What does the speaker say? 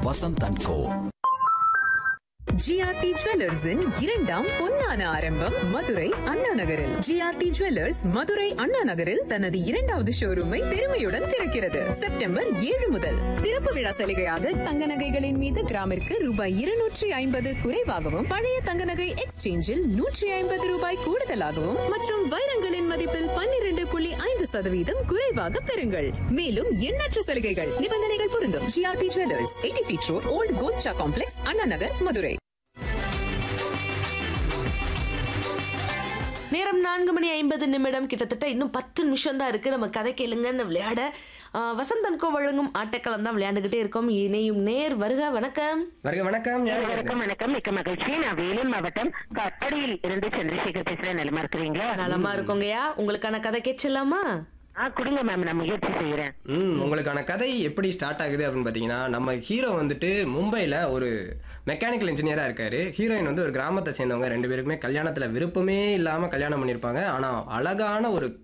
Vasanth and go GRT ஜுவல்லர்ஸின் இரண்டாம் பொன்னான ஆரம்பம் மதுரை அண்ணா நகரில் ஜிஆர்டி ஜுவல்லர்ஸ் மதுரை அண்ணா நகரில் தனது இரண்டாவது ஷோரூமை பெருமையுடன் திறக்கிறது செப்டம்பர் ஏழு முதல் திறப்பு விழா சலுகையாக தங்க நகைகளின் மீது கிராமிற்கு ரூபாய் இருநூற்றி ஐம்பது குறைவாகவும் பழைய தங்க நகை எக்ஸ்சேஞ்சில் நூற்றி ஐம்பது ரூபாய் கூடுதலாகவும் மற்றும் வைரங்களின் மதிப்பில் பன்னிரண்டு புள்ளி ஐந்து சதவீதம் குறைவாக பெறுங்கள் மேலும் எண்ணற்ற சலுகைகள் நிபந்தனைகள் பொருந்தும் GRT jewellers eighty feet road old Golcha complex Anna Nagar Madurai நேரம் நான்கு மணி ஐம்பது நிமிடம் கிட்டத்தட்ட இன்னும் பத்து நிமிஷம் தான் இருக்கு நம்ம கதை கேளுங்கன்னு விளையாட ஆ, வசந்தன்கோ வழங்கும் ஆட்டக்களம் தான் விளையாண்டுகிட்டே இருக்கோம் இணையும் நேர் வருக வணக்கம் வருக வணக்கம் யார் பேசுறது? வணக்கம் வணக்கம் மிக்க மகிழ்ச்சி நான் வேலூர் மாவட்டம் கட்டடியில் இருந்து சந்திரசேகர் பேசுறேன் நலமா இருக்கிறீங்களா நலமா இருக்கோங்கய்யா உங்களுக்கான கதை கேட்கலாமா ஆ கொடுங்க மேம் நான் முயற்சி செய்யறேன் ம் உங்களுக்கான கதை எப்படி ஸ்டார்ட் ஆகுது அப்படின்னு பார்த்தீங்கன்னா நம்ம ஹீரோ வந்துட்டு மும்பையில் ஒரு மெக்கானிக்கல் இன்ஜினியராக இருக்காரு ஹீரோயின் வந்து ஒரு கிராமத்தை சேர்ந்தவங்க ரெண்டு பேருக்குமே கல்யாணத்தில் விருப்பமே இல்லாமல் கல்யாணம் பண்ணியிருப்பாங்க ஆனால் அழகான ஒரு